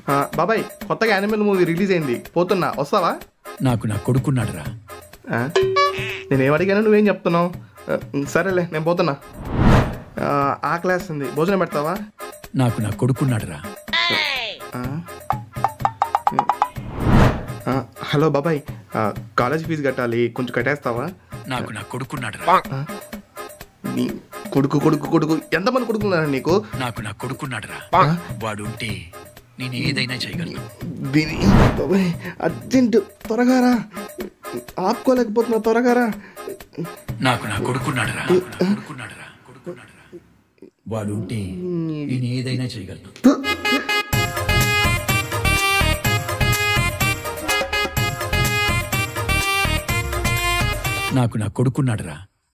ఆ, బాబాయ్ కొత్తగా యానిమల్ మూవీ రిలీజ్ అయింది పోతున్నా వస్తావా నాకు నా కొడుకున్నాడురా ఆ? నేనేం అడిగాను నువ్వేం చెప్తున్నావు ఆ, సరేలే నేను పోతున్నా ఆ, ఆకలేస్తుంది ఉంది భోజనం పెడతావా నాకు నా కొడుకున్నాడురా ఆ? ఆ, హలో బాబాయ్ ఆ, కాలేజ్ ఫీజు కట్టాలి కొంచెం కట్టేస్తావా నాకు నా కొడుకున్నాడురా నీ కొడుకు కొడుకు కొడుకు ఎంతమంది కొడుకున్నారా నీకు నాకు నా కొడుకున్నాడురా వాడు ఉంటే నేను ఏదైనా చేయగలను దీని బాబాయ్ అర్జెంట్ త్వరగా రా ఆపుకోలేకపోతున్నా త్వరగా రా నాకు నా కొడుకున్నాడురా నాకు నా కొడుకున్నాడురా కొడుకున్నాడురా వాడు ఉంటే నేను ఏదైనా చేయగలను నాకు నా కొడుకున్నాడురా